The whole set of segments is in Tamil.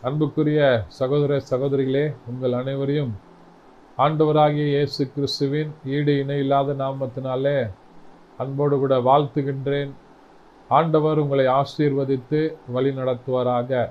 அன்புக்குரிய சகோதர சகோதரிகளே உங்கள் அனைவரையும் ஆண்டவராகிய இயேசு கிறிஸ்துவின் ஈடு இணை இல்லாத நாமத்தினாலே அன்போடு கூட வாழ்த்துகின்றேன் ஆண்டவர் உங்களை ஆசீர்வதித்து வழி நடத்துவாராக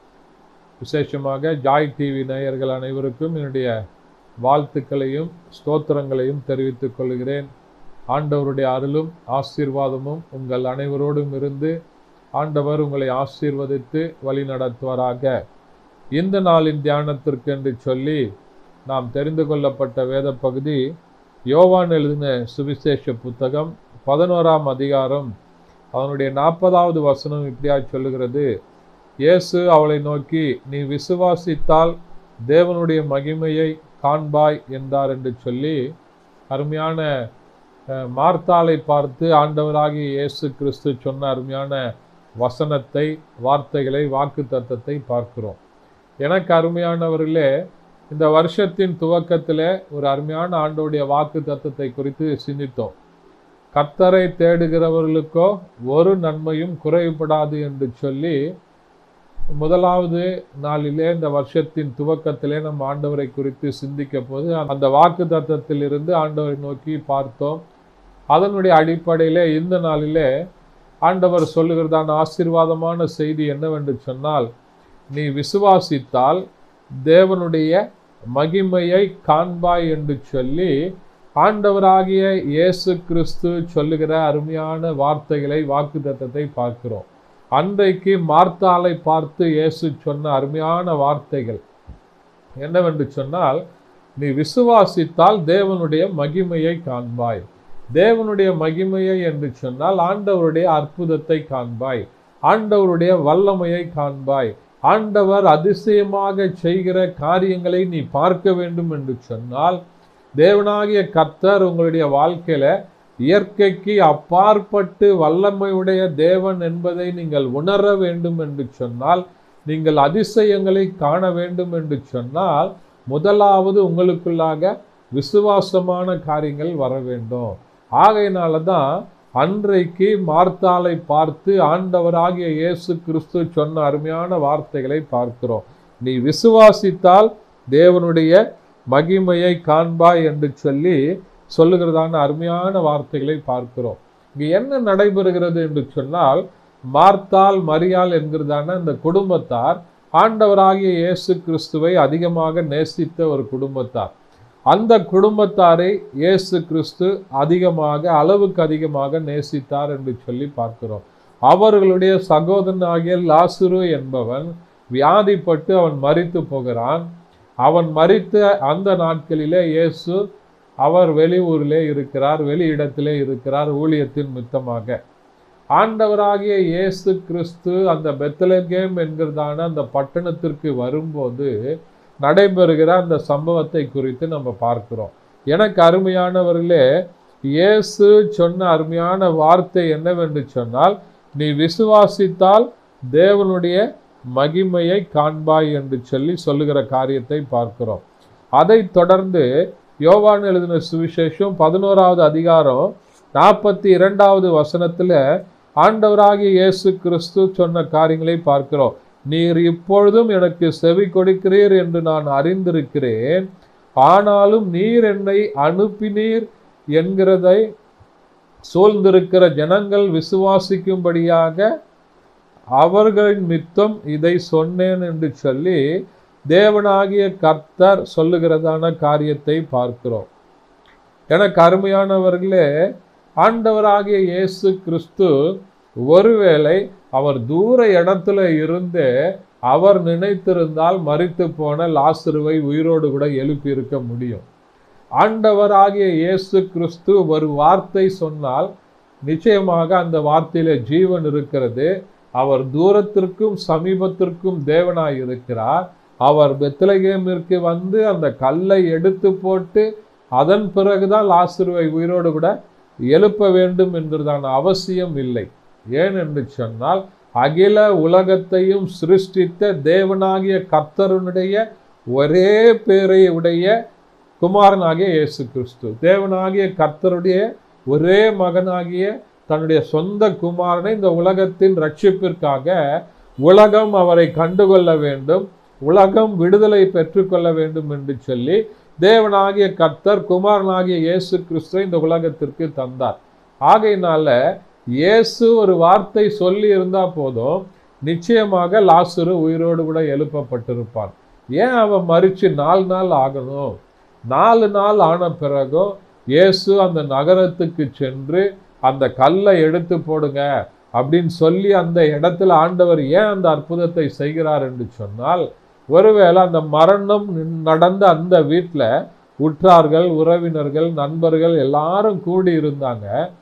விசேஷமாக ஜாய் டிவி நேயர்கள் அனைவருக்கும் என்னுடைய வாழ்த்துக்களையும் ஸ்தோத்திரங்களையும் தெரிவித்துக் கொள்கிறேன் ஆண்டவருடைய அருளும் ஆசீர்வாதமும் உங்கள் அனைவரோடும் இருந்து ஆண்டவர் உங்களை ஆசீர்வதித்து வழி நடத்துவாராக இந்த நாளின் தியானத்திற்கு என்று சொல்லி நாம் தெரிந்து கொள்ளப்பட்ட வேத பகுதி யோவான் எழுதின சுவிசேஷ புத்தகம் பதினோராம் அதிகாரம் அவனுடைய நாற்பதாவது வசனம் இப்படியா சொல்லுகிறது இயேசு அவளை நோக்கி நீ விசுவாசித்தால் தேவனுடைய மகிமையை காண்பாய் என்றார் என்று சொல்லி அருமையான அஹ், மார்த்தாளை பார்த்து ஆண்டவராகிய இயேசு கிறிஸ்து சொன்ன அருமையான வசனத்தை வார்த்தைகளை வாக்கு தத்தத்தை பார்க்கிறோம் எனக்கு அருமையானவர்களே இந்த வருஷத்தின் துவக்கத்தில் ஒரு அருமையான ஆண்டோடைய வாக்கு தத்தத்தை குறித்து சிந்தித்தோம் கர்த்தரை தேடுகிறவர்களுக்கோ ஒரு நன்மையும் குறைபடாது என்று சொல்லி முதலாவது நாளிலே இந்த வருஷத்தின் துவக்கத்திலே நம்ம ஆண்டவரை குறித்து சிந்திக்க போது அந்த வாக்கு தத்தத்தில் இருந்து ஆண்டவரை நோக்கி பார்த்தோம் அதனுடைய அடிப்படையிலே இந்த நாளிலே ஆண்டவர் சொல்லுகிறதான ஆசீர்வாதமான செய்தி என்னவென்று சொன்னால் நீ விசுவாசித்தால் தேவனுடைய மகிமையை காண்பாய் என்று சொல்லி ஆண்டவராகிய இயேசு கிறிஸ்து சொல்லுகிற அருமையான வார்த்தைகளை வாக்குத்தத்தத்தை பார்க்கிறோம் அன்றைக்கு மார்த்தாளை பார்த்து இயேசு சொன்ன அருமையான வார்த்தைகள் என்னவென்று சொன்னால் நீ விசுவாசித்தால் தேவனுடைய மகிமையை காண்பாய் தேவனுடைய மகிமையை என்று சொன்னால் ஆண்டவருடைய அற்புதத்தை காண்பாய் ஆண்டவருடைய வல்லமையை காண்பாய் ஆண்டவர் அதிசயமாக செய்கிற காரியங்களை நீ பார்க்க வேண்டும் என்று சொன்னால் தேவனாகிய கர்த்தர் உங்களுடைய வாழ்க்கையில இயற்கைக்கு அப்பாற்பட்டு வல்லமையுடைய தேவன் என்பதை நீங்கள் உணர வேண்டும் என்று சொன்னால் நீங்கள் அதிசயங்களை காண வேண்டும் என்று சொன்னால் முதலாவது உங்களுக்குள்ளாக விசுவாசமான காரியங்கள் வர வேண்டும் ஆகையினால தான் அன்றைக்கு மார்த்தாளை பார்த்து ஆண்டவராகிய இயேசு கிறிஸ்து சொன்ன அருமையான வார்த்தைகளை பார்க்கிறோம் நீ விசுவாசித்தால் தேவனுடைய மகிமையை காண்பாய் என்று சொல்லி சொல்லுகிறதான அருமையான வார்த்தைகளை பார்க்கிறோம் இங்கு என்ன நடைபெறுகிறது என்று சொன்னால் மார்த்தாள் மரியாள் என்கிறதான அந்த குடும்பத்தார் ஆண்டவராகிய இயேசு கிறிஸ்துவை அதிகமாக நேசித்த ஒரு குடும்பத்தார் அந்த குடும்பத்தாரை இயேசு கிறிஸ்து அதிகமாக அளவுக்கு அதிகமாக நேசித்தார் என்று சொல்லி பார்க்கிறோம் அவர்களுடைய சகோதரனாகிய லாசுரு என்பவன் வியாதிப்பட்டு அவன் மரித்து போகிறான் அவன் மரித்த அந்த நாட்களிலே இயேசு அவர் வெளியூரிலே இருக்கிறார் வெளி இடத்திலே இருக்கிறார் ஊழியத்தின் மித்தமாக ஆண்டவராகிய இயேசு கிறிஸ்து அந்த பெத்தலகேம் என்கிறதான அந்த பட்டணத்திற்கு வரும்போது நடைபெறுகிற அந்த சம்பவத்தை குறித்து நம்ம பார்க்கிறோம் எனக்கு அருமையானவர்களே இயேசு சொன்ன அருமையான வார்த்தை என்னவென்று சொன்னால் நீ விசுவாசித்தால் தேவனுடைய மகிமையை காண்பாய் என்று சொல்லி சொல்லுகிற காரியத்தை பார்க்கிறோம் அதைத் தொடர்ந்து யோவான் எழுதின சுவிசேஷம் பதினோராவது அதிகாரம் நாற்பத்தி இரண்டாவது வசனத்துல ஆண்டவராகிய இயேசு கிறிஸ்து சொன்ன காரியங்களை பார்க்கிறோம் நீர் இப்பொழுதும் எனக்கு செவி கொடுக்கிறீர் என்று நான் அறிந்திருக்கிறேன் ஆனாலும் நீர் என்னை அனுப்பினீர் என்கிறதை சூழ்ந்திருக்கிற ஜனங்கள் விசுவாசிக்கும்படியாக அவர்களின் மித்தம் இதை சொன்னேன் என்று சொல்லி தேவனாகிய கர்த்தர் சொல்லுகிறதான காரியத்தை பார்க்கிறோம் எனக்கு அருமையானவர்களே ஆண்டவராகிய இயேசு கிறிஸ்து ஒருவேளை அவர் தூர இடத்துல இருந்து அவர் நினைத்திருந்தால் மரித்து போன லாசுருவை உயிரோடு கூட எழுப்பி இருக்க முடியும் ஆண்டவராகிய இயேசு கிறிஸ்து ஒரு வார்த்தை சொன்னால் நிச்சயமாக அந்த வார்த்தையில ஜீவன் இருக்கிறது அவர் தூரத்திற்கும் சமீபத்திற்கும் தேவனாய் இருக்கிறார் அவர் பெத்லகேமிற்கு வந்து அந்த கல்லை எடுத்து போட்டு அதன் பிறகுதான் லாசுருவை உயிரோடு கூட எழுப்ப வேண்டும் என்றுதான அவசியம் இல்லை ஏன் என்று சொன்னால் அகில உலகத்தையும் சிருஷ்டித்த தேவனாகிய கர்த்தருடைய ஒரே பேரை உடைய குமாரனாகிய இயேசு கிறிஸ்து தேவனாகிய கர்த்தருடைய ஒரே மகனாகிய தன்னுடைய சொந்த குமாரனை இந்த உலகத்தின் ரட்சிப்பிற்காக உலகம் அவரை கண்டுகொள்ள வேண்டும் உலகம் விடுதலை பெற்றுக்கொள்ள வேண்டும் என்று சொல்லி தேவனாகிய கர்த்தர் குமாரனாகிய இயேசு கிறிஸ்துவை இந்த உலகத்திற்கு தந்தார் ஆகையினால இயேசு ஒரு வார்த்தை சொல்லி இருந்தா போதும் நிச்சயமாக லாசுரு உயிரோடு கூட எழுப்பப்பட்டிருப்பான் ஏன் அவன் மறிச்சு நாலு நாள் ஆகணும் நாலு நாள் ஆன பிறகும் இயேசு அந்த நகரத்துக்கு சென்று அந்த கல்லை எடுத்து போடுங்க அப்படின்னு சொல்லி அந்த இடத்துல ஆண்டவர் ஏன் அந்த அற்புதத்தை செய்கிறார் என்று சொன்னால் ஒருவேளை அந்த மரணம் நடந்த அந்த வீட்டில் உற்றார்கள் உறவினர்கள் நண்பர்கள் எல்லாரும் கூடி இருந்தாங்க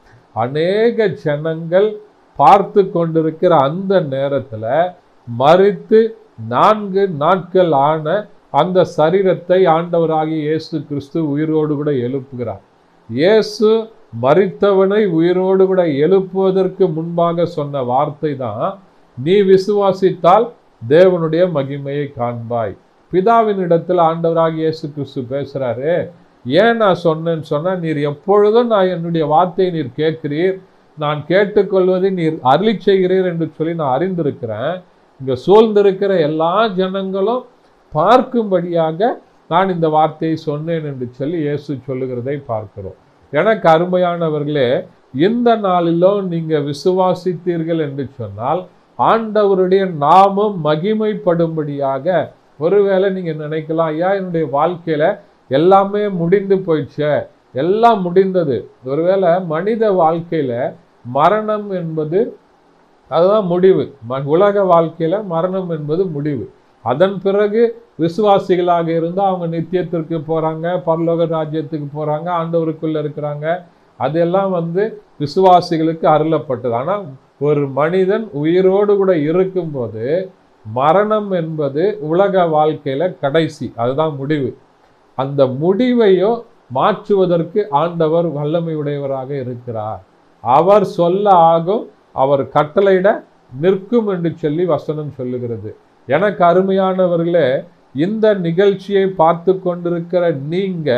அநேக ஜனங்கள் பார்த்து கொண்டிருக்கிற அந்த நேரத்தில் மறித்து நான்கு நாட்கள் ஆன அந்த சரீரத்தை ஆண்டவராகிய இயேசு கிறிஸ்து உயிரோடு கூட எழுப்புகிறார் இயேசு மறித்தவனை உயிரோடு கூட எழுப்புவதற்கு முன்பாக சொன்ன வார்த்தை தான் நீ விசுவாசித்தால் தேவனுடைய மகிமையை காண்பாய் பிதாவின் இடத்துல ஆண்டவராகிய இயேசு கிறிஸ்து பேசுறாரு ஏன் நான் சொன்னேன்னு சொன்னா நீர் எப்பொழுதும் நான் என்னுடைய வார்த்தையை நீர் கேட்கிறீர் நான் கேட்டுக்கொள்வதை நீர் அருளி செய்கிறீர் என்று சொல்லி நான் அறிந்திருக்கிறேன் இங்க சூழ்ந்திருக்கிற எல்லா ஜனங்களும் பார்க்கும்படியாக நான் இந்த வார்த்தையை சொன்னேன் என்று சொல்லி இயேசு சொல்லுகிறதை பார்க்கிறோம் எனக்கு அருமையானவர்களே இந்த நாளிலும் நீங்க விசுவாசித்தீர்கள் என்று சொன்னால் ஆண்டவருடைய நாமம் மகிமைப்படும்படியாக ஒருவேளை நீங்க நினைக்கலாம் ஐயா என்னுடைய வாழ்க்கையில எல்லாமே முடிந்து போயிடுச்சே எல்லாம் முடிந்தது ஒருவேளை மனித வாழ்க்கையில மரணம் என்பது அதுதான் முடிவு ம- உலக வாழ்க்கையில மரணம் என்பது முடிவு அதன் பிறகு விசுவாசிகளாக இருந்தால் அவங்க நித்தியத்திற்கு போறாங்க பரலோக ராஜ்யத்துக்கு போறாங்க ஆண்டவருக்குள்ள இருக்கிறாங்க அதெல்லாம் வந்து விசுவாசிகளுக்கு அருளப்பட்டது ஆனால் ஒரு மனிதன் உயிரோடு கூட இருக்கும்போது மரணம் என்பது உலக வாழ்க்கையில கடைசி அதுதான் முடிவு அந்த முடிவையும் மாற்றுவதற்கு ஆண்டவர் வல்லமையுடையவராக இருக்கிறார் அவர் சொல்ல ஆகும் அவர் கட்டளையிட நிற்கும் என்று சொல்லி வசனம் சொல்லுகிறது எனக்கு அருமையானவர்களே இந்த நிகழ்ச்சியை பார்த்து கொண்டிருக்கிற நீங்க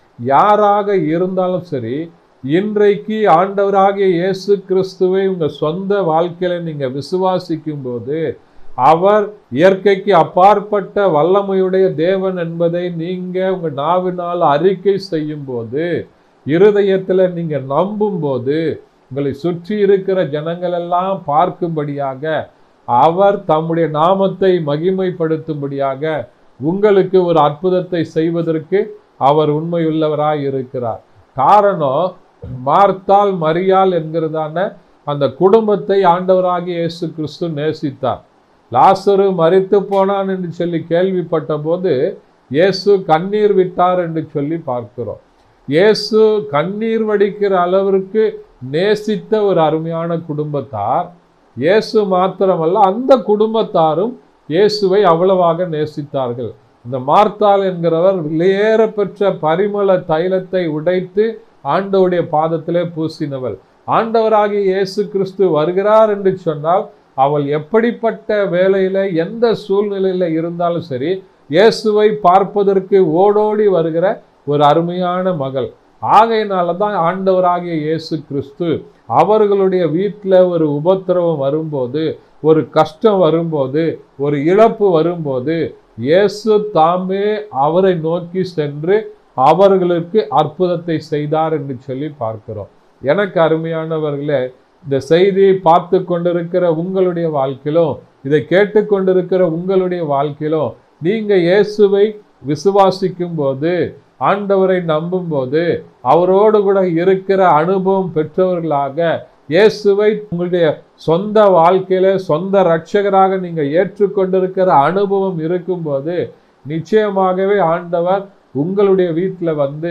யாராக இருந்தாலும் சரி இன்றைக்கு ஆண்டவராகிய இயேசு கிறிஸ்துவை உங்க சொந்த வாழ்க்கையில நீங்க விசுவாசிக்கும் போது அவர் இயற்கைக்கு அப்பாற்பட்ட வல்லமையுடைய தேவன் என்பதை நீங்க உங்க நாவினால் அறிக்கை செய்யும் போது இருதயத்துல நீங்க நம்பும் போது உங்களை சுற்றி இருக்கிற ஜனங்கள் எல்லாம் பார்க்கும்படியாக அவர் தம்முடைய நாமத்தை மகிமைப்படுத்தும்படியாக உங்களுக்கு ஒரு அற்புதத்தை செய்வதற்கு அவர் உண்மையுள்ளவராய் இருக்கிறார் காரணம் மார்த்தால் மரியாள் என்கிறதான அந்த குடும்பத்தை ஆண்டவராகிய இயேசு கிறிஸ்து நேசித்தார் லாசரு மரித்து போனான் என்று சொல்லி கேள்விப்பட்ட போது இயேசு கண்ணீர் விட்டார் என்று சொல்லி பார்க்கிறோம் இயேசு கண்ணீர் வடிக்கிற அளவிற்கு நேசித்த ஒரு அருமையான குடும்பத்தார் இயேசு மாத்திரமல்ல அந்த குடும்பத்தாரும் இயேசுவை அவ்வளவாக நேசித்தார்கள் இந்த மார்த்தாள் என்கிறவர் விலையேற பெற்ற பரிமள தைலத்தை உடைத்து ஆண்டவருடைய பாதத்திலே பூசினவள் ஆண்டவராகிய இயேசு கிறிஸ்து வருகிறார் என்று சொன்னால் அவள் எப்படிப்பட்ட வேலையில எந்த சூழ்நிலையில இருந்தாலும் சரி இயேசுவை பார்ப்பதற்கு ஓடோடி வருகிற ஒரு அருமையான மகள் ஆகையினால தான் ஆண்டவராகிய இயேசு கிறிஸ்து அவர்களுடைய வீட்டில் ஒரு உபத்திரவம் வரும்போது ஒரு கஷ்டம் வரும்போது ஒரு இழப்பு வரும்போது இயேசு தாமே அவரை நோக்கி சென்று அவர்களுக்கு அற்புதத்தை செய்தார் என்று சொல்லி பார்க்கிறோம் எனக்கு அருமையானவர்களே இந்த செய்தியை பார்த்து கொண்டிருக்கிற உங்களுடைய வாழ்க்கையிலும் இதை கேட்டுக்கொண்டிருக்கிற உங்களுடைய வாழ்க்கையிலும் நீங்க இயேசுவை விசுவாசிக்கும் போது ஆண்டவரை நம்பும் போது அவரோடு கூட இருக்கிற அனுபவம் பெற்றவர்களாக இயேசுவை உங்களுடைய சொந்த வாழ்க்கையில சொந்த ரட்சகராக நீங்க ஏற்றுக்கொண்டிருக்கிற அனுபவம் இருக்கும்போது நிச்சயமாகவே ஆண்டவர் உங்களுடைய வீட்டில் வந்து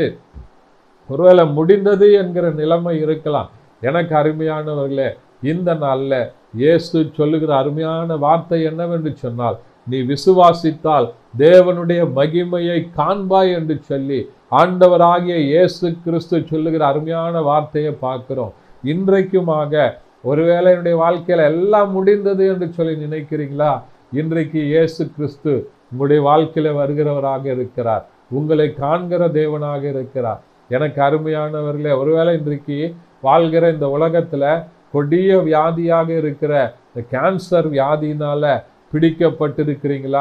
ஒருவேளை முடிந்தது என்கிற நிலைமை இருக்கலாம் எனக்கு அருமையானவர்களே இந்த நாள்ல இயேசு சொல்லுகிற அருமையான வார்த்தை என்னவென்று சொன்னால் நீ விசுவாசித்தால் தேவனுடைய மகிமையை காண்பாய் என்று சொல்லி ஆண்டவராகிய இயேசு கிறிஸ்து சொல்லுகிற அருமையான வார்த்தையை பார்க்கிறோம் இன்றைக்குமாக ஒருவேளை என்னுடைய வாழ்க்கையில எல்லாம் முடிந்தது என்று சொல்லி நினைக்கிறீங்களா இன்றைக்கு இயேசு கிறிஸ்து உங்களுடைய வாழ்க்கையில வருகிறவராக இருக்கிறார் உங்களை காண்கிற தேவனாக இருக்கிறார் எனக்கு அருமையானவர்களே ஒருவேளை இன்றைக்கு வாழ்கிற இந்த உலகத்துல கொடிய வியாதியாக இருக்கிற இந்த கேன்சர் வியாதியினால பிடிக்கப்பட்டிருக்கிறீங்களா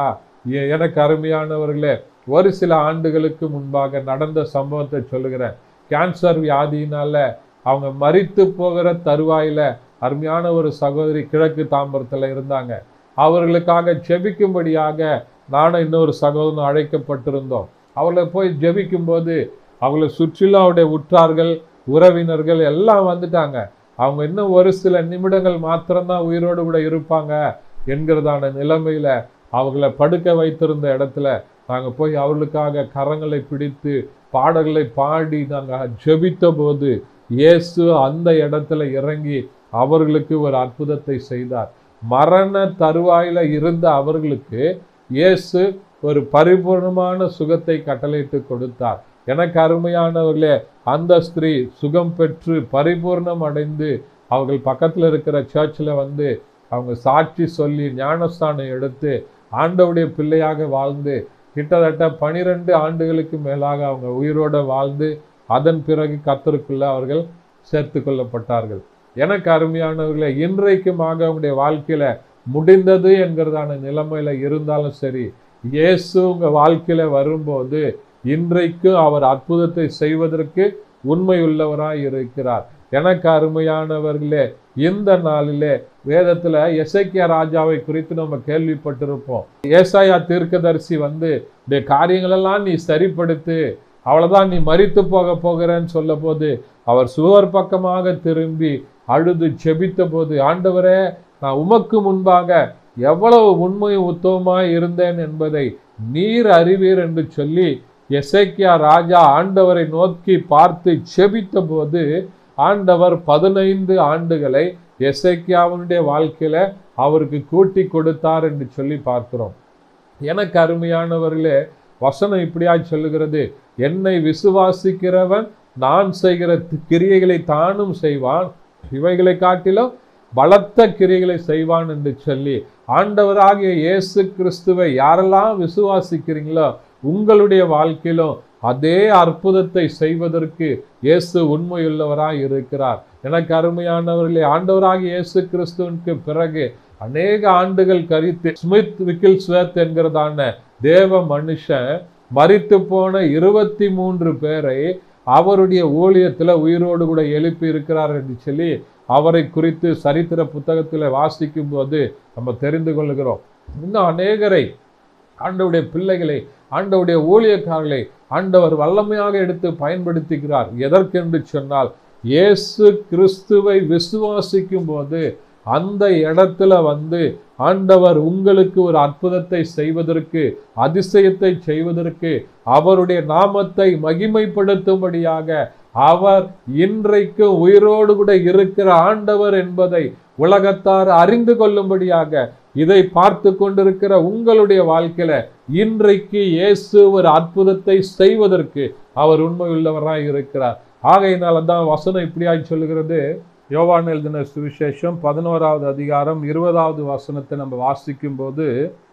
எ- எனக்கு அருமையானவர்களே ஒரு சில ஆண்டுகளுக்கு முன்பாக நடந்த சம்பவத்தை சொல்லுகிறேன் கேன்சர் வியாதியினால அவங்க மரித்து போகிற தருவாயில அருமையான ஒரு சகோதரி கிழக்கு தாம்பரத்துல இருந்தாங்க அவர்களுக்காக ஜெபிக்கும்படியாக நானும் இன்னொரு சகோதரன் அழைக்கப்பட்டிருந்தோம் அவளை போய் ஜெபிக்கும்போது அவளை சுற்றிலும் அவருடைய உற்றார்கள் உறவினர்கள் எல்லாம் வந்துட்டாங்க அவங்க இன்னும் ஒரு சில நிமிடங்கள் மாத்திரம்தான் உயிரோடு கூட இருப்பாங்க என்கிறதான நிலைமையில அவங்கள படுக்க வைத்திருந்த இடத்துல நாங்க போய் அவர்களுக்காக கரங்களை பிடித்து பாடல்களை பாடி நாங்க ஜெபித்த போது இயேசு அந்த இடத்துல இறங்கி அவர்களுக்கு ஒரு அற்புதத்தை செய்தார் மரண தருவாயில இருந்த அவர்களுக்கு இயேசு ஒரு பரிபூர்ணமான சுகத்தை கட்டளையிட்டு கொடுத்தார் எனக்கு அருமையானவர்களே அந்த ஸ்திரீ சுகம் பெற்று பரிபூர்ணம் அடைந்து அவர்கள் பக்கத்துல இருக்கிற சர்ச்சில் வந்து அவங்க சாட்சி சொல்லி ஞானஸ்தானம் எடுத்து ஆண்டவுடைய பிள்ளையாக வாழ்ந்து கிட்டத்தட்ட பனிரெண்டு ஆண்டுகளுக்கு மேலாக அவங்க உயிரோட வாழ்ந்து அதன் பிறகு கத்தருக்குள்ள அவர்கள் சேர்த்து கொள்ளப்பட்டார்கள் எனக்கு அருமையானவர்களே இன்றைக்குமாக அவங்களுடைய வாழ்க்கையில முடிந்தது என்கிறதான நிலைமையில இருந்தாலும் சரி இயேசு உங்க வாழ்க்கையில வரும்போது இன்றைக்கு அவர் அற்புதத்தை செய்வதற்கு உண்மையுள்ளவராய் இருக்கிறார் எனக்கு அருமையானவர்களே இந்த நாளிலே வேதத்துல எசைக்கியா ராஜாவை குறித்து நம்ம கேள்விப்பட்டிருப்போம் ஏசாயா தீர்க்கதரிசி வந்து இந்த காரியங்களெல்லாம் நீ சரிப்படுத்து அவ்வளவுதான் நீ மரித்து போக போகிறேன்னு சொல்ல போது அவர் சுவர் பக்கமாக திரும்பி அழுது செபித்த போது ஆண்டவரே நான் உமக்கு முன்பாக எவ்வளவு உண்மையும் உத்தவமாய் இருந்தேன் என்பதை நீர் அறிவீர் என்று சொல்லி எசேக்கியா ராஜா ஆண்டவரை நோக்கி பார்த்து செபித்த போது ஆண்டவர் பதினைந்து ஆண்டுகளை எசேக்கியாவுடைய வாழ்க்கையில அவருக்கு கூட்டி கொடுத்தார் என்று சொல்லி பார்க்கிறோம் எனக்கு அருமையானவர்களே வசனம் இப்படியாய் சொல்லுகிறது என்னை விசுவாசிக்கிறவன் நான் செய்கிற தி- கிரியைகளை தானும் செய்வான் இவைகளை காட்டிலும் பலத்த கிரியைகளை செய்வான் என்று சொல்லி ஆண்டவராகிய இயேசு கிறிஸ்துவை யாரெல்லாம் விசுவாசிக்கிறீங்களோ உங்களுடைய வாழ்க்கையிலும் அதே அற்புதத்தை செய்வதற்கு இயேசு உண்மையுள்ளவராய் இருக்கிறார் எனக்கு அருமையானவர்களே ஆண்டவராகிய இயேசு கிறிஸ்துவுக்கு பிறகு அநேக ஆண்டுகள் கழித்து ஸ்மித் விக்கில்ஸ்வத் என்கிறதான தேவ மனுஷன் மரித்து போன இருபத்தி மூன்று பேரை அவருடைய ஊழியத்துல உயிரோடு கூட எழுப்பி இருக்கிறார் என்று சொல்லி அவரை குறித்து சரித்திர புத்தகத்தில் வாசிக்கும் போது நம்ம தெரிந்து கொள்கிறோம் இன்னும் அநேகரை ஆண்டவுடைய பிள்ளைகளை ஆண்டவுடைய ஊழியக்காரர்களை ஆண்டவர் வல்லமையாக எடுத்து பயன்படுத்துகிறார் எதற்கென்று சொன்னால் இயேசு கிறிஸ்துவை விசுவாசிக்கும் போது அந்த இடத்துல வந்து ஆண்டவர் உங்களுக்கு ஒரு அற்புதத்தை செய்வதற்கு அதிசயத்தை செய்வதற்கு அவருடைய நாமத்தை மகிமைப்படுத்தும்படியாக அவர் இன்றைக்கு உயிரோடு கூட இருக்கிற ஆண்டவர் என்பதை உலகத்தார் அறிந்து கொள்ளும்படியாக இதை பார்த்து கொண்டிருக்கிற உங்களுடைய வாழ்க்கையில இன்றைக்கு இயேசு ஒரு அற்புதத்தை செய்வதற்கு அவர் உண்மையுள்ளவராய் இருக்கிறார் ஆகையினால தான் வசனம் இப்படியாய் சொல்லுகிறது யோவான் எழுதின சுவிசேஷம் பதினோராவது அதிகாரம் இருபதாவது வசனத்தை நம்ம வாசிக்கும் போது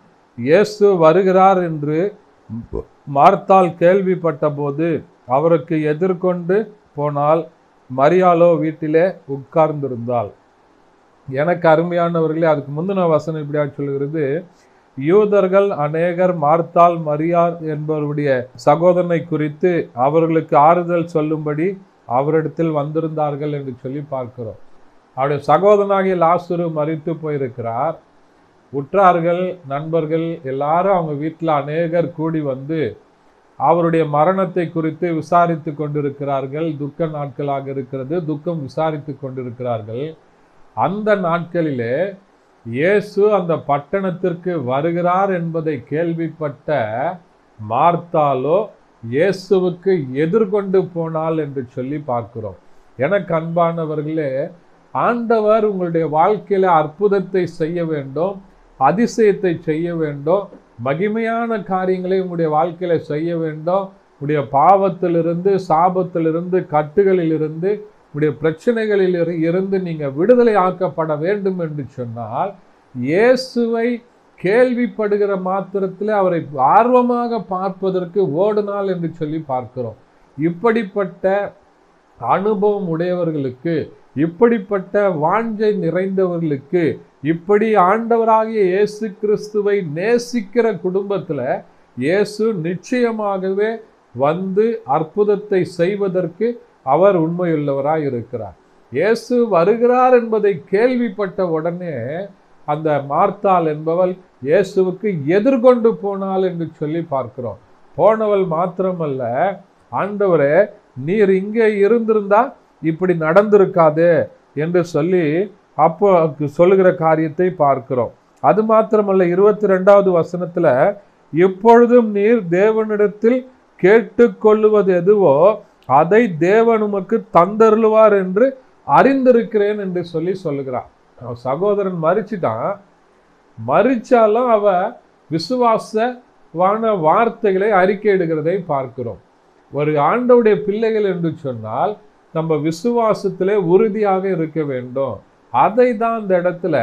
இயேசு வருகிறார் என்று மார்த்தால் கேள்விப்பட்ட போது அவருக்கு எதிர்கொண்டு போனால் மரியாளோ வீட்டிலே உட்கார்ந்திருந்தாள் எனக்கு அருமையானவர்களே அதுக்கு முந்தின வசனம் இப்படியா சொல்லுகிறது யூதர்கள் அநேகர் மார்த்தால் மரியார் என்பவருடைய சகோதரனை குறித்து அவர்களுக்கு ஆறுதல் சொல்லும்படி அவரிடத்தில் வந்திருந்தார்கள் என்று சொல்லி பார்க்கிறோம் அவருடைய சகோதரனாகிய லாசுரு மறித்து போயிருக்கிறார் உற்றார்கள் நண்பர்கள் எல்லாரும் அவங்க வீட்டில் அநேகர் கூடி வந்து அவருடைய மரணத்தை குறித்து விசாரித்து கொண்டிருக்கிறார்கள் துக்க நாட்களாக இருக்கிறது துக்கம் விசாரித்து கொண்டிருக்கிறார்கள் அந்த நாட்களிலே இயேசு அந்த பட்டணத்திற்கு வருகிறார் என்பதை கேள்விப்பட்ட மார்த்தாலோ இயேசுவுக்கு எதிர்கொண்டு போனாள் என்று சொல்லி பார்க்கிறோம் எனக்கு அன்பானவர்களே ஆண்டவர் உங்களுடைய வாழ்க்கையில அற்புதத்தை செய்ய வேண்டும் அதிசயத்தை செய்ய வேண்டும் மகிமையான காரியங்களை உங்களுடைய வாழ்க்கையில செய்ய வேண்டும் உங்களுடைய பாவத்திலிருந்து சாபத்திலிருந்து கட்டுகளிலிருந்து உங்களுடைய பிரச்சனைகளில் இரு- இருந்து நீங்க விடுதலை ஆக்கப்பட வேண்டும் என்று சொன்னால் இயேசுவை கேள்விப்படுகிற மாத்திரத்தில் அவரை ஆர்வமாக பார்ப்பதற்கு ஓடுநாள் என்று சொல்லி பார்க்கிறோம் இப்படிப்பட்ட அனுபவம் உடையவர்களுக்கு இப்படிப்பட்ட வாஞ்சை நிறைந்தவர்களுக்கு இப்படி ஆண்டவராகிய இயேசு கிறிஸ்துவை நேசிக்கிற குடும்பத்துல இயேசு நிச்சயமாகவே வந்து அற்புதத்தை செய்வதற்கு அவர் உண்மையுள்ளவராய் இருக்கிறார் இயேசு வருகிறார் என்பதை கேள்விப்பட்ட உடனே அந்த மார்த்தாள் என்பவள் இயேசுவுக்கு எதிர்கொண்டு போனாள் என்று சொல்லி பார்க்கிறோம் போனவள் மாத்திரமல்ல ஆண்டவரே நீர் இங்கே இருந்திருந்தா இப்படி நடந்திருக்காது என்று சொல்லி அப்போ சொல்லுகிற காரியத்தை பார்க்கிறோம் அது மாத்திரமல்ல இருபத்தி ரெண்டாவது வசனத்துல இப்பொழுதும் நீர் தேவனிடத்தில் கேட்டுக்கொள்ளுவது எதுவோ அதை தேவன் உமக்கு தந்தருளுவார் என்று அறிந்திருக்கிறேன் என்று சொல்லி சொல்லுகிறான் அவன் சகோதரன் மறிச்சிட்டான் மறிச்சாலும் அவ விசுவாசவான வார்த்தைகளை அறிக்கையிடுகிறதை பார்க்கிறோம் ஒரு ஆண்டவுடைய பிள்ளைகள் என்று சொன்னால் நம்ம விசுவாசத்திலே உறுதியாக இருக்க வேண்டும் அதை தான் இந்த இடத்துல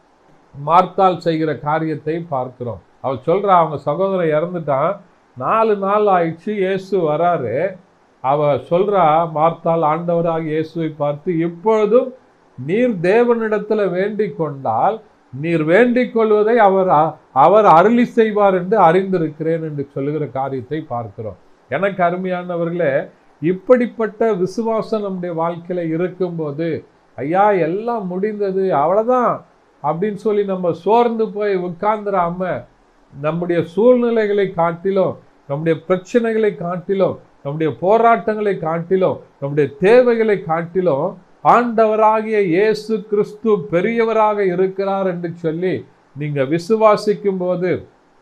மார்த்தால் செய்கிற காரியத்தை பார்க்கிறோம் அவள் சொல்றா அவங்க சகோதரன் இறந்துட்டான் நாலு நாள் ஆயிடுச்சு இயேசு வராரு அவ சொல்றா மார்த்தால் ஆண்டவராக இயேசுவை பார்த்து இப்பொழுதும் நீர் தேவனிடத்துல வேண்டிக் கொண்டால் நீர் வேண்டிக் கொள்வதை அவர் அ- அவர் அருளி செய்வார் என்று அறிந்திருக்கிறேன் என்று சொல்லுகிற காரியத்தை பார்க்கிறோம் எனக்கு அருமையானவர்களே இப்படிப்பட்ட விசுவாசம் நம்முடைய வாழ்க்கையில இருக்கும்போது ஐயா எல்லாம் முடிந்தது அவ்வளவுதான் அப்படின்னு சொல்லி நம்ம சோர்ந்து போய் உட்கார்ந்துடாம நம்முடைய சூழ்நிலைகளை காட்டிலும் நம்முடைய பிரச்சனைகளை காட்டிலும் நம்முடைய போராட்டங்களை காட்டிலும் நம்முடைய தேவைகளை காட்டிலும் ஆண்டவராகிய இயேசு கிறிஸ்து பெரியவராக இருக்கிறார் என்று சொல்லி நீங்க விசுவாசிக்கும் போது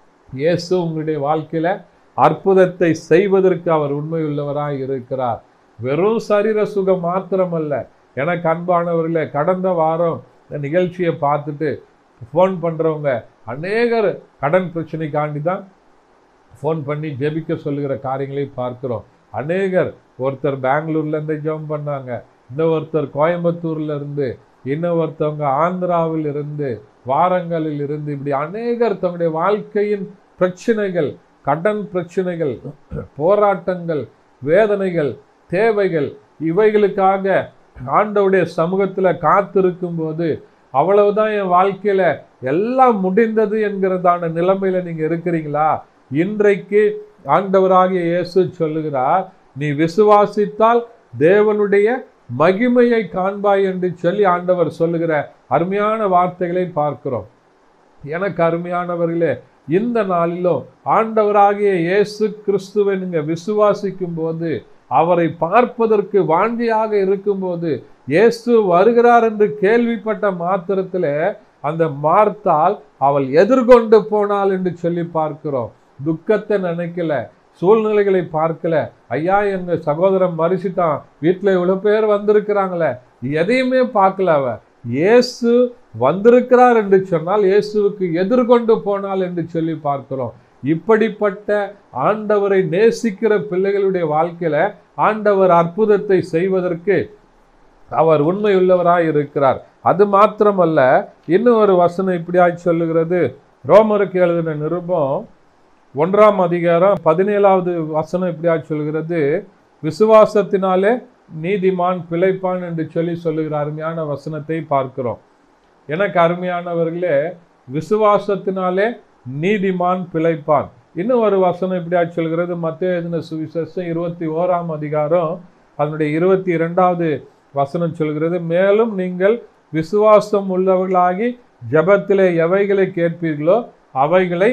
இயேசு உங்களுடைய வாழ்க்கையில அற்புதத்தை செய்வதற்கு அவர் உண்மையுள்ளவராய் இருக்கிறார் வெறும் சரீர சுகம் மாத்திரமல்ல எனக்கு அன்பானவர்களே கடந்த வாரம் இந்த நிகழ்ச்சியை பார்த்துட்டு ஃபோன் பண்றவங்க அநேகர் கடன் பிரச்சனைக்காண்டி தான் ஃபோன் பண்ணி ஜெபிக்க சொல்லுகிற காரியங்களை பார்க்கிறோம் அநேகர் ஒருத்தர் பெங்களூர்ல இருந்து ஜெபம் பண்ணாங்க இன்னொருத்தர் கோயம்புத்தூர்ல இருந்து இன்னொருத்தவங்க ஆந்திராவில் இருந்து வாரங்களில் இருந்து இப்படி அநேகர் தங்களுடைய வாழ்க்கையின் பிரச்சனைகள் கடன் பிரச்சனைகள் போராட்டங்கள் வேதனைகள் தேவைகள் இவைகளுக்காக ஆண்டவுடைய சமூகத்துல காத்திருக்கும் போது அவ்வளவுதான் என் வாழ்க்கையில எல்லாம் முடிந்தது என்கிறதான நிலைமையில நீங்க இருக்கிறீங்களா இன்றைக்கு ஆண்டவராகிய இயேசு சொல்லுகிறார் நீ விசுவாசித்தால் தேவனுடைய மகிமையை காண்பாய் என்று சொல்லி ஆண்டவர் சொல்லுகிற அருமையான வார்த்தைகளை பார்க்கிறோம் எனக்கு அருமையானவர்களே இந்த நாளிலும் ஆண்டவராகிய இயேசு கிறிஸ்துவை நீங்க விசுவாசிக்கும் போது அவரை பார்ப்பதற்கு வாஞ்சியாக இருக்கும்போது இயேசு வருகிறார் என்று கேள்விப்பட்ட மாத்திரத்திலே அந்த மார்த்தால் அவள் எதிர்கொண்டு போனாள் என்று சொல்லி பார்க்கிறோம் துக்கத்தை நினைக்கல சூழ்நிலைகளை பார்க்கல ஐயா எங்க சகோதரன் மறிச்சிட்டான் வீட்டுல இவ்வளவு பேர் வந்திருக்கிறாங்களே எதையுமே பார்க்கல அவ இயேசு வந்திருக்கிறார் என்று சொன்னால் இயேசுவுக்கு எதிர்கொண்டு போனாள் என்று சொல்லி பார்க்கிறோம் இப்படிப்பட்ட ஆண்டவரை நேசிக்கிற பிள்ளைகளுடைய வாழ்க்கையில ஆண்டவர் அற்புதத்தை செய்வதற்கு அவர் உண்மையுள்ளவராய் இருக்கிறார் அது மாத்திரமல்ல இன்னும் ஒரு வசனம் இப்படியாய் சொல்லுகிறது ரோமருக்கு எழுதின நிருபம் ஒன்றாம் அதிகாரம் பதினேழாவது வசனம் இப்படியாய் சொல்கிறது விசுவாசத்தினாலே நீதிமான் பிழைப்பான் என்று சொல்லி சொல்லுகிற அருமையான வசனத்தை பார்க்கிறோம் எனக்கு அருமையானவர்களே விசுவாசத்தினாலே நீதிமான் பிழைப்பான் இன்னும் ஒரு வசனம் இப்படியா சொல்கிறது மத்திய எழுதின சுவிசேஷம் இருபத்தி ஓராம் அதிகாரம் அதனுடைய இருபத்தி இரண்டாவது வசனம் சொல்கிறது மேலும் நீங்கள் விசுவாசம் உள்ளவர்களாகி ஜெபத்திலே எவைகளை கேட்பீர்களோ அவைகளை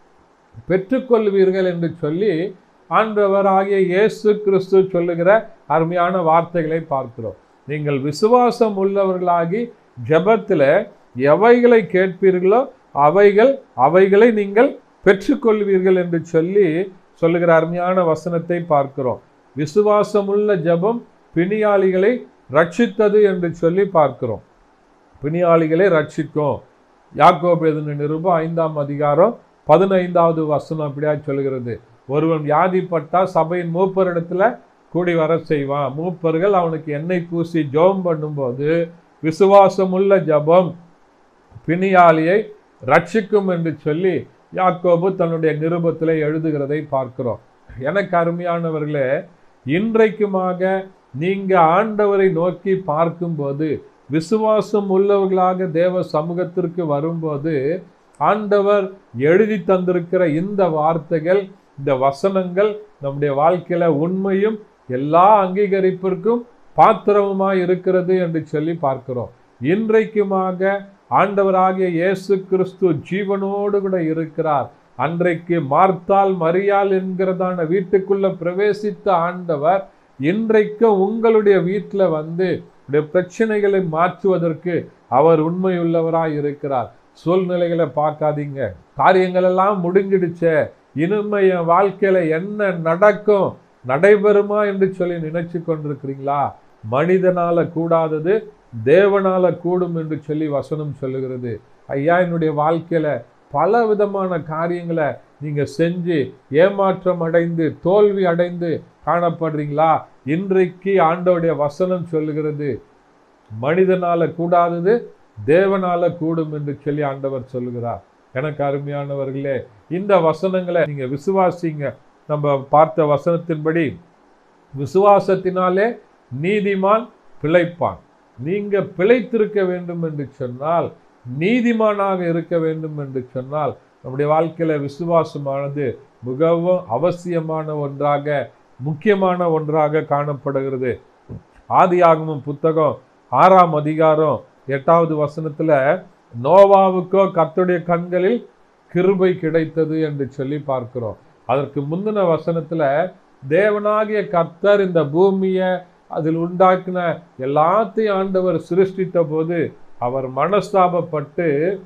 பெற்றுக்கொள்வீர்கள் என்று சொல்லி ஆண்டவராகிய இயேசு கிறிஸ்து சொல்லுகிற அருமையான வார்த்தைகளை பார்க்கிறோம் நீங்கள் விசுவாசம் உள்ளவர்களாகி ஜெபத்தில் எவைகளை கேட்பீர்களோ அவைகள் அவைகளை நீங்கள் பெற்றுக்கொள்வீர்கள் என்று சொல்லி சொல்லுகிற அருமையான வசனத்தை பார்க்கிறோம் விசுவாசமுள்ள ஜெபம் பிணியாளிகளை ரட்சித்தது என்று சொல்லி பார்க்கிறோம் பிணியாளிகளை ரட்சிக்கும் யாக்கோபு எழுதின நிருபம் ஐந்தாம் அதிகாரம் பதினைந்தாவது வசனம் அப்படியா சொல்கிறது ஒருவன் வியாதிப்பட்டா சபையின் மூப்பரிடத்துல கூடி வர செய்வான் மூப்பர்கள் அவனுக்கு எண்ணெய் பூசி ஜெபம் பண்ணும்போது விசுவாசமுள்ள ஜெபம் பிணியாளியை ரட்சிக்கும் என்று சொல்லி யாக்கோபு தன்னுடைய நிருபத்தில் எழுதுகிறதை பார்க்கிறோம் எனக்கு அருமையானவர்களே இன்றைக்குமாக நீங்க ஆண்டவரை நோக்கி பார்க்கும்போது விசுவாசம் உள்ளவர்களாக தேவ சமூகத்திற்கு வரும்போது ஆண்டவர் எழுதி தந்திருக்கிற இந்த வார்த்தைகள் இந்த வசனங்கள் நம்முடைய வாழ்க்கையில உண்மையும் எல்லா அங்கீகரிப்பிற்கும் பாத்திரமுமாய் இருக்கிறது என்று சொல்லி பார்க்கிறோம் இன்றைக்குமாக ஆண்டவராகிய இயேசு கிறிஸ்து ஜீவனோடு கூட இருக்கிறார் அன்றைக்கு மார்த்தால் மரியாள் என்கிறதான வீட்டுக்குள்ள பிரவேசித்த ஆண்டவர் இன்றைக்கு உங்களுடைய வீட்டில் வந்து உடைய பிரச்சனைகளை மாற்றுவதற்கு அவர் உண்மையுள்ளவராய் இருக்கிறார் சூழ்நிலைகளை பார்க்காதீங்க காரியங்கள் எல்லாம் முடிஞ்சிடுச்சே இனிமே என் வாழ்க்கையில என்ன நடக்கும் நடைபெறுமா என்று சொல்லி நினைச்சு கொண்டிருக்கிறீங்களா மனிதனால கூடாதது தேவனால கூடும் என்று சொல்லி வசனம் சொல்லுகிறது ஐயா என்னுடைய வாழ்க்கையில பல விதமான காரியங்களை நீங்க செஞ்சு ஏமாற்றம் அடைந்து தோல்வி அடைந்து காணப்படுறீங்களா இன்றைக்கு ஆண்டோடைய வசனம் சொல்லுகிறது மனிதனால கூடாதது தேவனால கூடும் என்று சொல்லி ஆண்டவர் சொல்லுகிறார் எனக்கு அருமையானவர்களே இந்த வசனங்களை நீங்க விசுவாசிங்க நம்ம பார்த்த வசனத்தின்படி விசுவாசத்தினாலே நீதிமான் பிழைப்பான் நீங்க பிழைத்திருக்க வேண்டும் என்று சொன்னால் நீதிமானாக இருக்க வேண்டும் என்று சொன்னால் நம்முடைய வாழ்க்கையில விசுவாசமானது மிகவும் அவசியமான ஒன்றாக முக்கியமான ஒன்றாக காணப்படுகிறது ஆதியாகமம் புத்தகம் ஆறாம் அதிகாரம் எட்டாவது வசனத்துல நோவாவுக்கோ கர்த்தருடைய கண்களில் கிருபை கிடைத்தது என்று சொல்லி பார்க்கிறோம் அதற்கு முந்தின வசனத்துல தேவனாகிய கர்த்தர் இந்த பூமியை அதில் உண்டாக்கின எல்லாத்தையும் ஆண்டவர் சிருஷ்டித்த போது அவர் மனஸ்தாபப்பட்டு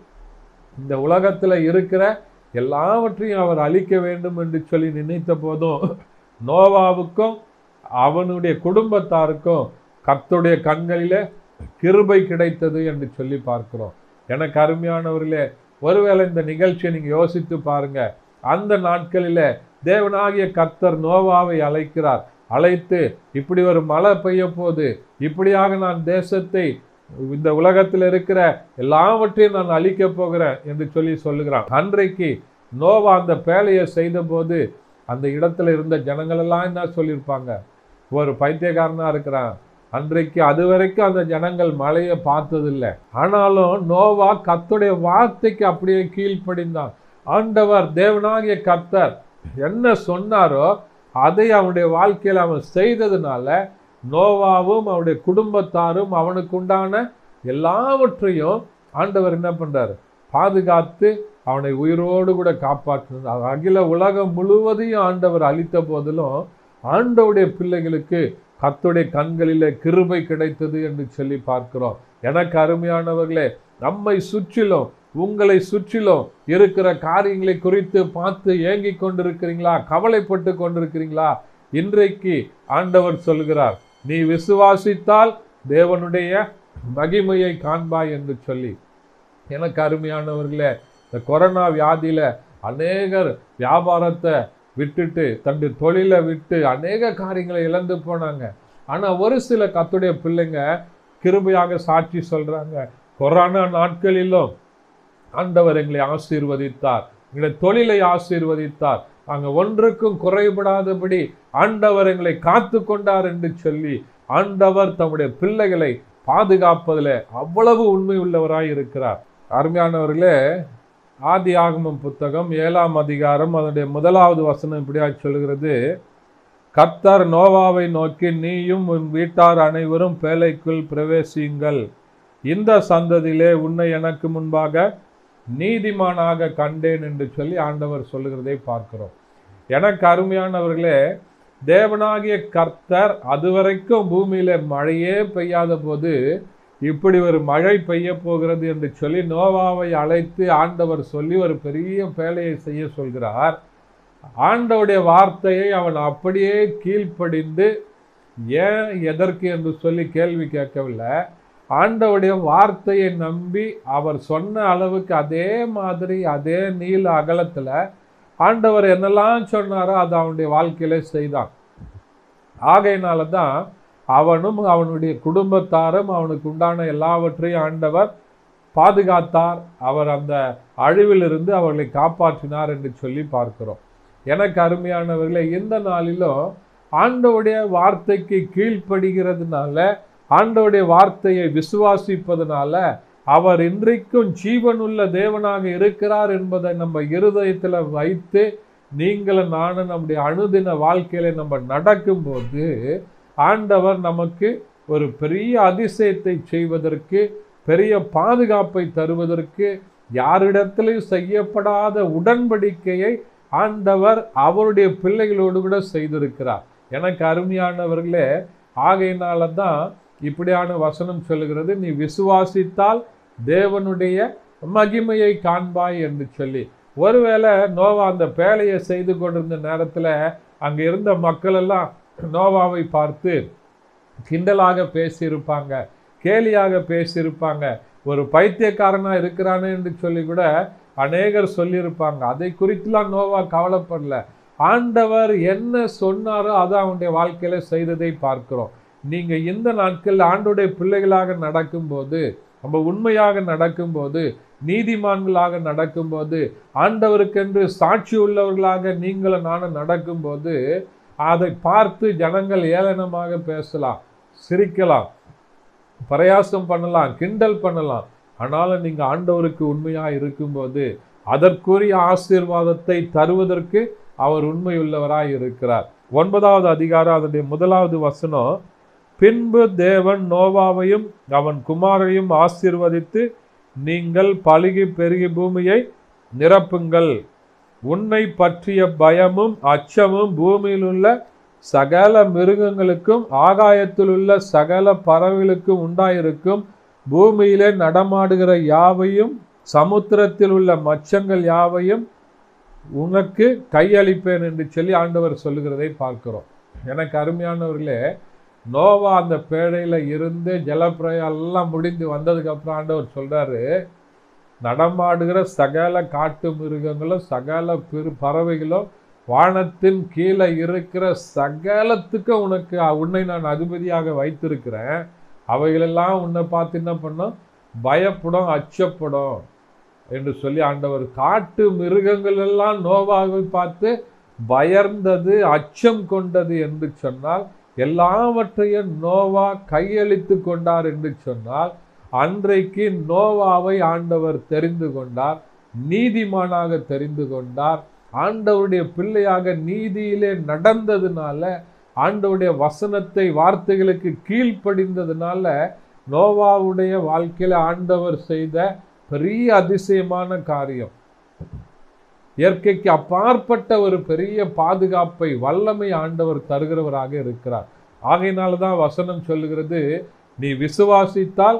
இந்த உலகத்துல இருக்கிற எல்லாவற்றையும் அவர் அழிக்க வேண்டும் என்று சொல்லி நினைத்த போதும் நோவாவுக்கும் அவனுடைய குடும்பத்தாருக்கும் கர்த்தருடைய கண்களிலே கிருபை கிடைத்தது என்று சொல்லி பார்க்கிறோம் எனக்கு அருமையானவர்களே ஒருவேளை இந்த நிகழ்ச்சியை நீங்க யோசித்து பாருங்க அந்த நாட்களில தேவனாகிய கர்த்தர் நோவாவை அழைக்கிறார் அழைத்து இப்படி ஒரு மழை பெய்ய போது இப்படியாக நான் தேசத்தை இந்த உலகத்தில் இருக்கிற எல்லாவற்றையும் நான் அழிக்க போகிறேன் என்று சொல்லி சொல்லுகிறான் அன்றைக்கு நோவா அந்த பேழையை செய்த போது அந்த இடத்துல இருந்த ஜனங்கள் எல்லாம் என்ன சொல்லியிருப்பாங்க ஒரு பைத்தியக்காரனா இருக்கிறான் அன்றைக்கு அது வரைக்கும் அந்த ஜனங்கள் மழையை பார்த்ததில்லை ஆனாலும் நோவா கர்த்தருடைய வார்த்தைக்கு அப்படியே கீழ்ப்படிந்தான் ஆண்டவர் தேவனாகிய கர்த்தர் என்ன சொன்னாரோ அதை அவனுடைய வாழ்க்கையில் அவன் செய்ததுனால நோவாவும் அவனுடைய குடும்பத்தாரும் அவனுக்கு உண்டான எல்லாவற்றையும் ஆண்டவர் என்ன பண்றாரு பாதுகாத்து அவனை உயிரோடு கூட காப்பாற்றினார் அகில உலகம் முழுவதையும் ஆண்டவர் அளித்த போதிலும் ஆண்டவுடைய பிள்ளைகளுக்கு கர்த்தருடைய கண்களிலே கிருபை கிடைத்தது என்று சொல்லி பார்க்கிறோம் எனக்கு அருமையானவர்களே நம்மை சுற்றிலும் உங்களை சுற்றிலும் இருக்கிற காரியங்களை குறித்து பார்த்து ஏங்கி கொண்டிருக்கிறீங்களா கவலைப்பட்டு கொண்டிருக்கிறீங்களா இன்றைக்கு ஆண்டவர் சொல்கிறார் நீ விசுவாசித்தால் தேவனுடைய மகிமையை காண்பாய் என்று சொல்லி எனக்கு அருமையானவர்களே இந்த கொரோனா வியாதியில அநேகர் வியாபாரத்தை விட்டுட்டு தன்னுடைய தொழிலை விட்டு அநேக காரியங்களை இழந்து போனாங்க ஆனா ஒரு சில கத்துடைய பிள்ளைங்க கிருபையாக சாட்சி சொல்றாங்க கொரோனா நாட்களிலும் ஆண்டவர் எங்களை ஆசீர்வதித்தார் எங்களை தொழிலை ஆசீர்வதித்தார் நாங்க ஒன்றுக்கும் குறைபடாதபடி ஆண்டவர் எங்களை காத்து கொண்டார் என்று சொல்லி ஆண்டவர் தம்முடைய பிள்ளைகளை பாதுகாப்பதில் அவ்வளவு உண்மை உள்ளவராய் இருக்கிறார் அருமையானவர்களே ஆதி ஆகமம் புத்தகம் ஏழாம் அதிகாரம் அதனுடைய முதலாவது வசனம் இப்படியா சொல்கிறது கர்த்தர் நோவாவை நோக்கி நீயும் உன் வீட்டார் அனைவரும் பேழைக்குள் பிரவேசியுங்கள் இந்த சந்ததியிலே உன்னை எனக்கு முன்பாக நீதிமானாக கண்டேன் என்று சொல்லி ஆண்டவர் சொல்லுகிறதை பார்க்கிறோம் எனக்கு அருமையானவர்களே தேவனாகிய கர்த்தர் அதுவரைக்கும் பூமியில மழையே பெய்யாத போது இப்படி ஒரு மழை பெய்ய போகிறது என்று சொல்லி நோவாவை அழைத்து ஆண்டவர் சொல்லி ஒரு பெரிய பேழையை செய்ய சொல்கிறார் ஆண்டவுடைய வார்த்தையை அவன் அப்படியே கீழ்ப்படிந்து ஏன் எதற்கு என்று சொல்லி கேள்வி கேட்கவில்லை ஆண்டவுடைய வார்த்தையை நம்பி அவர் சொன்ன அளவுக்கு அதே மாதிரி அதே நீள அகலத்துல ஆண்டவர் என்னெல்லாம் சொன்னாரோ அதை அவனுடைய வாழ்க்கையில செய்தான் ஆகையினால தான் அவனும் அவனுடைய குடும்பத்தாரும் அவனுக்கு உண்டான எல்லாவற்றையும் ஆண்டவர் பாதுகாத்தார் அவர் அந்த அழிவிலிருந்து அவர்களை காப்பாற்றினார் என்று சொல்லி பார்க்கிறோம் எனக்கு அருமையானவர்களே இந்த நாளிலும் ஆண்டவுடைய வார்த்தைக்கு கீழ்ப்படுகிறதுனால ஆண்டவுடைய வார்த்தையை விசுவாசிப்பதனால அவர் இன்றைக்கும் ஜீவனுள்ள தேவனாக இருக்கிறார் என்பதை நம்ம இருதயத்தில் வைத்து நீங்களும் நானும் நம்முடைய அனுதின வாழ்க்கையில நம்ம நடக்கும்போது ஆண்டவர் நமக்கு ஒரு பெரிய அதிசயத்தை செய்வதற்கு பெரிய பாதுகாப்பை தருவதற்கு யாரிடத்திலும் செய்யப்படாத உடன்படிக்கையை ஆண்டவர் அவருடைய பிள்ளைகளோடு கூட செய்திருக்கிறார் எனக்கு அருமையானவர்களே ஆகையினால தான் இப்படியான வசனம் சொல்லுகிறது நீ விசுவாசித்தால் தேவனுடைய மகிமையை காண்பாய் என்று சொல்லி ஒருவேளை நோவா அந்த பேழையை செய்து கொண்டிருந்த நேரத்தில் அங்கே இருந்த மக்கள் எல்லாம் நோவாவை பார்த்து கிண்டலாக பேசியிருப்பாங்க கேலியாக பேசியிருப்பாங்க ஒரு பைத்தியக்காரனா இருக்கிறானே என்று சொல்லி கூட அநேகர் சொல்லியிருப்பாங்க அதை குறித்துலாம் நோவா கவலைப்படல ஆண்டவர் என்ன சொன்னாரோ அதை அவனுடைய வாழ்க்கையில செய்ததை பார்க்கிறோம் நீங்க இந்த நாட்களில் ஆண்டுடைய பிள்ளைகளாக நடக்கும்போது நம்ம உண்மையாக நடக்கும்போது நீதிமான்களாக நடக்கும்போது ஆண்டவருக்கென்று சாட்சி உள்ளவர்களாக நீங்களும் நானும் நடக்கும்போது அதை பார்த்து ஜனங்கள் ஏளனமாக பேசலாம் சிரிக்கலாம் பிரயாசம் பண்ணலாம் கிண்டல் பண்ணலாம் ஆனாலும் நீங்க ஆண்டவருக்கு உண்மையா இருக்கும்போது அதற்குரிய ஆசீர்வாதத்தை தருவதற்கு அவர் உண்மையுள்ளவராய் இருக்கிறார் ஒன்பதாவது அதிகாரம் அதனுடைய முதலாவது வசனம் பின்பு தேவன் நோவாவையும் அவன் குமாரையும் ஆசீர்வதித்து நீங்கள் பழுகி பெருகி பூமியை நிரப்புங்கள் உன்னை பற்றிய பயமும் அச்சமும் பூமியில் உள்ள சகல மிருகங்களுக்கும் ஆகாயத்தில் உள்ள சகல பறவைகளுக்கும் உண்டாயிருக்கும் பூமியிலே நடமாடுகிற யாவையும் சமுத்திரத்தில் உள்ள மச்சங்கள் யாவையும் உனக்கு கையளிப்பேன் என்று சொல்லி ஆண்டவர் சொல்லுகிறதை பார்க்கிறோம் எனக்கு அருமையானவர்களே நோவா அந்த பேழையில இருந்து ஜலப்பிரயம் எல்லாம் முடிந்து வந்ததுக்கு அப்புறம் ஆண்டவர் சொல்றாரு நடமாடுகிற சகல காட்டு மிருகங்களும் சகல பெரு பறவைகளும் வானத்தின் கீழே இருக்கிற சகலத்துக்கும் உனக்கு உன்னை நான் அதிபதியாக வைத்திருக்கிறேன் அவைகளெல்லாம் உன்னை பார்த்து என்ன பண்ணும் பயப்படும் அச்சப்படும் என்று சொல்லி ஆண்டவர் காட்டு மிருகங்கள் எல்லாம் நோவாவை பார்த்து பயர்ந்தது அச்சம் கொண்டது என்று சொன்னால் எல்லாவற்றையும் நோவா கையளித்து கொண்டார் என்று சொன்னால் அன்றைக்கு நோவாவை ஆண்டவர் தெரிந்து கொண்டார் நீதிமானாக தெரிந்து கொண்டார் ஆண்டவருடைய பிள்ளையாக நீதியிலே நடந்ததுனால ஆண்டவருடைய வசனத்தை வார்த்தைகளுக்கு கீழ்ப்படிந்ததுனால நோவாவுடைய வாழ்க்கையில ஆண்டவர் செய்த பெரிய அதிசயமான காரியம் இயற்கைக்கு அப்பாற்பட்ட ஒரு பெரிய பாதுகாப்பை வல்லமை ஆண்டவர் தருகிறவராக இருக்கிறார் ஆகையினால தான் வசனம் சொல்லுகிறது நீ விசுவாசித்தால்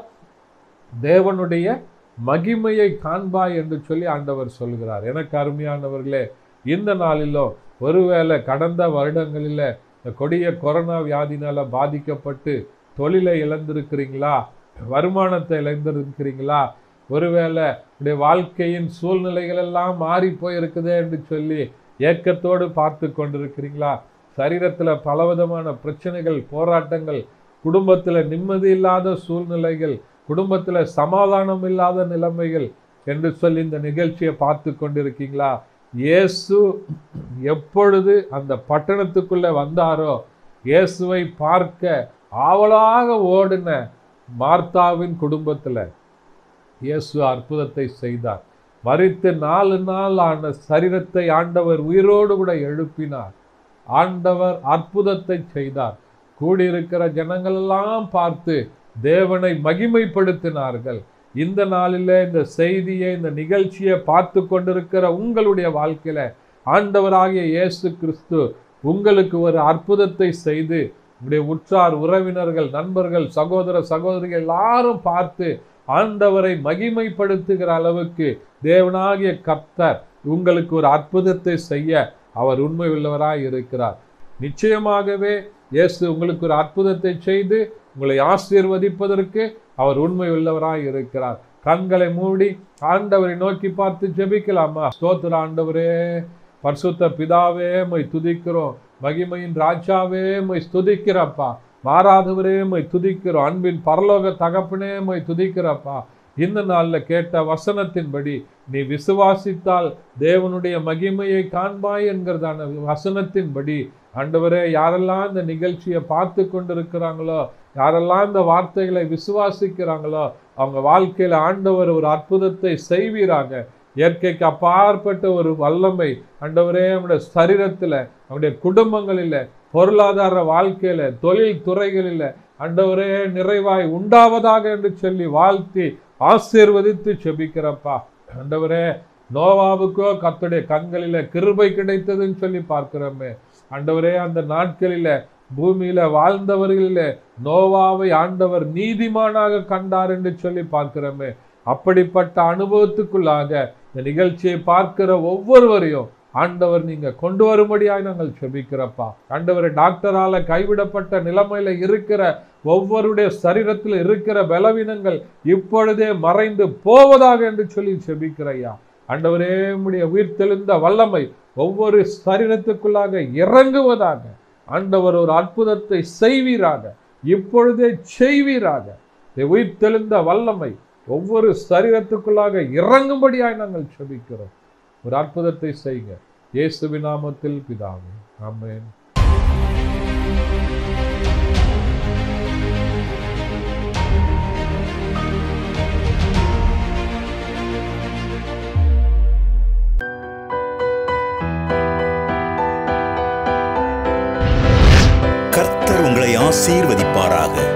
தேவனுடைய மகிமையை காண்பாய் என்று சொல்லி ஆண்டவர் சொல்கிறார் எனக்கு அருமையானவர்களே இந்த நாளிலோ ஒருவேளை கடந்த வருடங்களில் இந்த கொடிய கொரோனா வியாதினால பாதிக்கப்பட்டு தொழிலை இழந்திருக்கிறீங்களா வருமானத்தை இழந்திருக்கிறீங்களா ஒருவேளை உடைய வாழ்க்கையின் சூழ்நிலைகள் எல்லாம் மாறி போயிருக்குதே என்று சொல்லி ஏக்கத்தோடு பார்த்து கொண்டிருக்கிறீங்களா சரீரத்தில் பலவிதமான பிரச்சனைகள் போராட்டங்கள் குடும்பத்தில் நிம்மதி இல்லாத சூழ்நிலைகள் குடும்பத்தில் சமாதானம் இல்லாத நிலைமைகள் என்று சொல்லி இந்த நிகழ்ச்சியை பார்த்து கொண்டிருக்கீங்களா இயேசு எப்பொழுது அந்த பட்டணத்துக்குள்ளே வந்தாரோ இயேசுவை பார்க்க ஆவலாக ஓடின மார்த்தாவின் குடும்பத்தில் இயேசு அற்புதத்தை செய்தார் மறித்து நாலு நாள் ஆன சரீரத்தை ஆண்டவர் உயிரோடு கூட எழுப்பினார் ஆண்டவர் அற்புதத்தை செய்தார் கூடியிருக்கிற ஜனங்களெல்லாம் பார்த்து தேவனை மகிமைப்படுத்தினார்கள் இந்த நாளிலே இந்த செய்தியை இந்த நிகழ்ச்சியை பார்த்து கொண்டிருக்கிற உங்களுடைய வாழ்க்கையில ஆண்டவராகிய இயேசு கிறிஸ்து உங்களுக்கு ஒரு அற்புதத்தை செய்து உங்களுடைய உற்றார் உறவினர்கள் நண்பர்கள் சகோதர சகோதரிகள் எல்லாரும் பார்த்து ஆண்டவரை மகிமைப்படுத்துகிற அளவுக்கு தேவனாகிய கர்த்தர் உங்களுக்கு ஒரு அற்புதத்தை செய்ய அவர் உண்மை உள்ளவராய் இருக்கிறார் நிச்சயமாகவே இயேசு உங்களுக்கு ஒரு அற்புதத்தை செய்து உங்களை ஆசீர்வதிப்பதற்கு அவர் உண்மை உள்ளவராய் இருக்கிறார் கண்களை மூடி ஆண்டவரை நோக்கி பார்த்து ஜெபிக்கலாமா ஸ்தோத்திர ஆண்டவரே பரிசுத்த பிதாவே மை துதிக்கிறோம் மகிமையின் ராஜாவே மை துதிக்கிறப்பா மாறாதவரே மை துதிக்கிறோம் அன்பின் பரலோக தகப்பனே மை துதிக்கிறப்பா இந்த நாளில் கேட்ட வசனத்தின்படி நீ விசுவாசித்தால் தேவனுடைய மகிமையை காண்பாய் என்கிறதான வசனத்தின்படி ஆண்டவரே யாரெல்லாம் இந்த நிகழ்ச்சியை பார்த்து கொண்டு இருக்கிறாங்களோ யாரெல்லாம் இந்த வார்த்தைகளை விசுவாசிக்கிறாங்களோ அவங்க வாழ்க்கையில ஆண்டவர் ஒரு அற்புதத்தை செய்வீராங்க இயற்கைக்கு அப்பாற்பட்ட ஒரு வல்லமை ஆண்டவரே அவனுடைய சரீரத்துல அவனுடைய குடும்பங்களில பொருளாதார வாழ்க்கையில தொழில் துறைகளில ஆண்டவரே நிறைவாய் உண்டாவதாக என்று சொல்லி வாழ்த்தி ஆசீர்வதித்து செபிக்கிறப்பா ஆண்டவரே நோவாவுக்கோ கர்த்தருடைய கண்களில கிருபை கிடைத்ததுன்னு சொல்லி பார்க்கிறோமே ஆண்டவரே அந்த நாட்களில பூமியில வாழ்ந்தவர்களில நோவாவை ஆண்டவர் நீதிமானாக கண்டார் என்று சொல்லி பார்க்கிறோமே அப்படிப்பட்ட அனுபவத்துக்குள்ளாக இந்த நிகழ்ச்சியை பார்க்கிற ஒவ்வொருவரையும் ஆண்டவர் நீங்க கொண்டு வரும்படியாய் நாங்கள் செபிக்கிறப்பா ஆண்டவர் டாக்டரால கைவிடப்பட்ட நிலைமையில இருக்கிற ஒவ்வொருடைய சரீரத்தில் இருக்கிற பலவீனங்கள் இப்பொழுதே மறைந்து போவதாக என்று சொல்லி செபிக்கிறையா ஆண்டவரே உம்முடைய உயிர்த்தெழுந்த வல்லமை ஒவ்வொரு சரீரத்துக்குள்ளாக இறங்குவதாக ஆண்டவர் ஒரு அற்புதத்தை செய்வீராக இப்பொழுதே செய்வீராக இந்த உயிர்த்தெழுந்த வல்லமை ஒவ்வொரு சரீரத்துக்குள்ளாக இறங்கும்படியாய் நாங்கள் செபிக்கிறோம் ஒரு அற்புதத்தை செய்க இயேசுவின் நாமத்தில் பிதாவே ஆமென் கர்த்தர் உங்களை ஆசீர்வதிப்பாராக